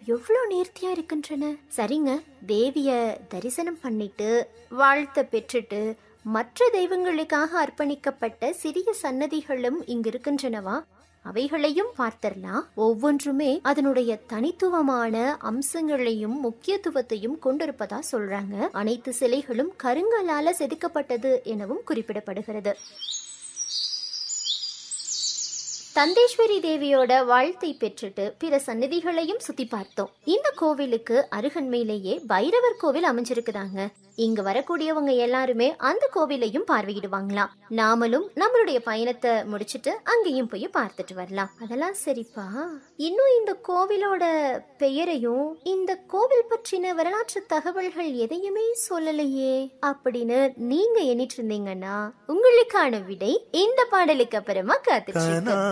எவ்வளவு நேர்த்தியா இருக்கின்றன சரிங்க தேவிய தரிசனம் பண்ணிட்டு வாழ்த்த பெற்றுட்டு மற்ற தெய்வங்களுக்காக அர்ப்பணிக்கப்பட்ட சிறிய சன்னதிகளும் இங்கு இருக்கின்றனவா அவைகளையும் பார்த்தரலாம் ஒவ்வொன்றுமே அதனுடைய தனித்துவமான அம்சங்களையும் முக்கியத்துவத்தையும் கொண்டிருப்பதா சொல்றாங்க அனைத்து சிலைகளும் கருங்கலால செதுக்கப்பட்டது எனவும் குறிப்பிடப்படுகிறது தந்தேஸ்வரி தேவியோட வாழ்த்தை பெற்றுட்டு பிற சன்னதிகளையும் சுத்தி பார்த்தோம் இந்த கோவிலுக்கு அருகன்மையிலேயே பைரவர் கோவில் அமைஞ்சிருக்குதாங்க இங்க வரக்கூடியவங்க எல்லாருமே அந்த கோவிலையும் பார்வையிடுவாங்களாம் நாமளும் நம்மளுடைய பயணத்தை முடிச்சிட்டு அங்கேயும் போய் பார்த்துட்டு வரலாம் அதெல்லாம் சரிப்பா இன்னும் இந்த கோவிலோட பெயரையும் இந்த கோவில் பற்றின வரலாற்று தகவல்கள் எதையுமே சொல்லலையே அப்படின்னு நீங்க எண்ணிட்டு இருந்தீங்கன்னா உங்களுக்கான விடை இந்த பாடலுக்கு அப்புறமா காத்துட்டு இருக்கு.